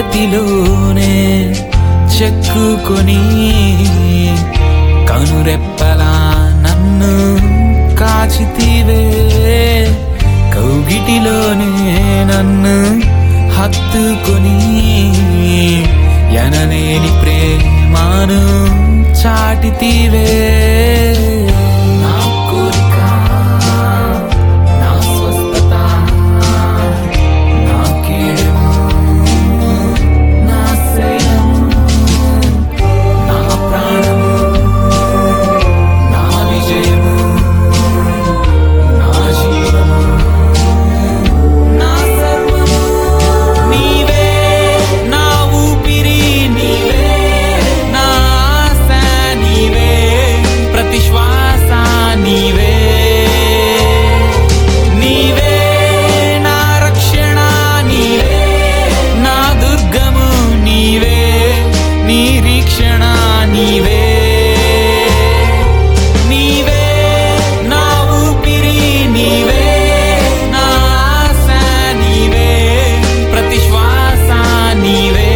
చేతిలోనే చెక్కుకొని కనురెప్పలా నన్ను కాచితివే కౌగిటిలోనే నన్ను హత్తుకొని ఎనలేని ప్రేమాను చాటితివే నా కోరిక నా స్వస్థత నా కీడెము నా శైలము నా ప్రాణము నా విజయము నా జీవము నా సర్వము నీవే నా ఊపిరి నీవే నా ఆశ నీవే ప్రతి శ్వాస నీవే నీవే నా రక్షణ నీవే నా దుర్గము నీవే నిరీక్షణ నీవే నీవే నా ఊపిరి నీవే నా ఆశ నీవే ప్రతి శ్వాస నీవే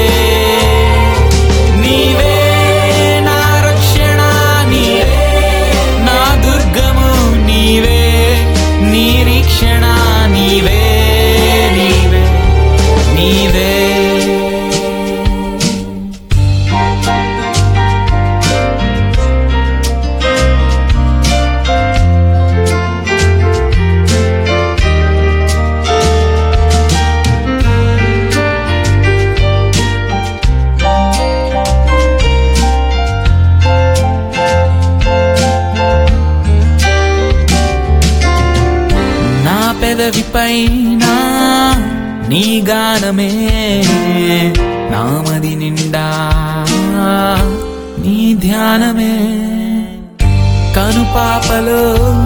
నీవే నా రక్షణ నీవే నా దుర్గము నీవే నిరీక్షణ నీవే నీవే నీవే నా పెదవిపైన నీ గానమే నామది నిండా నీ ధ్యానమే కనుపాపలో